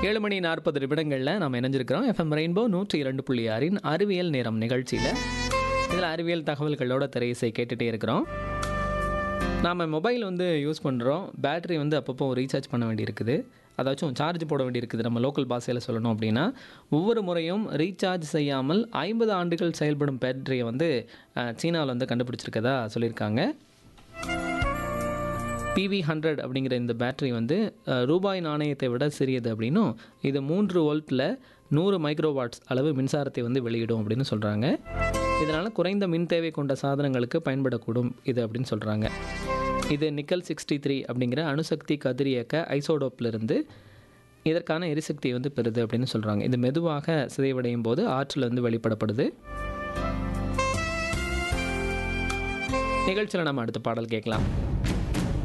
ஏழு மணி நாற்பது நிமிடங்களில் நாம் இணைஞ்சிருக்கிறோம் எஃப்எம் ரெயின்போ நூற்றி இரண்டு புள்ளி ஆறின் அறிவியல் நேரம் நிகழ்ச்சியில் இதில் அறிவியல் தகவல்களோட திரையிசை கேட்டுகிட்டே இருக்கிறோம் நாம் மொபைல் வந்து யூஸ் பண்ணுறோம் பேட்டரி வந்து அப்பப்போ ரீசார்ஜ் பண்ண வேண்டியிருக்குது அதாச்சும் சார்ஜ் போட வேண்டியிருக்குது நம்ம லோக்கல் பாஷையில் சொல்லணும் அப்படின்னா ஒவ்வொரு முறையும் ரீசார்ஜ் செய்யாமல் ஐம்பது ஆண்டுகள் செயல்படும் பேட்டரியை வந்து சீனாவில் வந்து கண்டுபிடிச்சிருக்கதா சொல்லியிருக்காங்க பிவி ஹண்ட்ரட் அப்படிங்கிற இந்த பேட்டரி வந்து அஹ், ரூபாய் நாணயத்தை விட சிறியது அப்படின்னும் இது மூன்று வோல்ட்டில் நூறு மைக்ரோவாட்ஸ் அளவு மின்சாரத்தை வந்து வெளியிடும் அப்படின்னு சொல்கிறாங்க இதனால் குறைந்த மின் தேவை கொண்ட சாதனங்களுக்கு பயன்படக்கூடும் இது அப்படின்னு சொல்கிறாங்க இது நிக்கல் சிக்ஸ்டி த்ரீ அப்படிங்கிற அணுசக்தி கதிரியக்க ஐசோடோப்லேருந்து இதற்கான எரிசக்தியை வந்து பெறுது அப்படின்னு சொல்கிறாங்க இது மெதுவாக சிதைவடையும் போது ஆற்றல் வந்து வெளிப்படப்படுது நிகழ்ச்சியில் நம்ம அடுத்த பாடல் கேட்கலாம்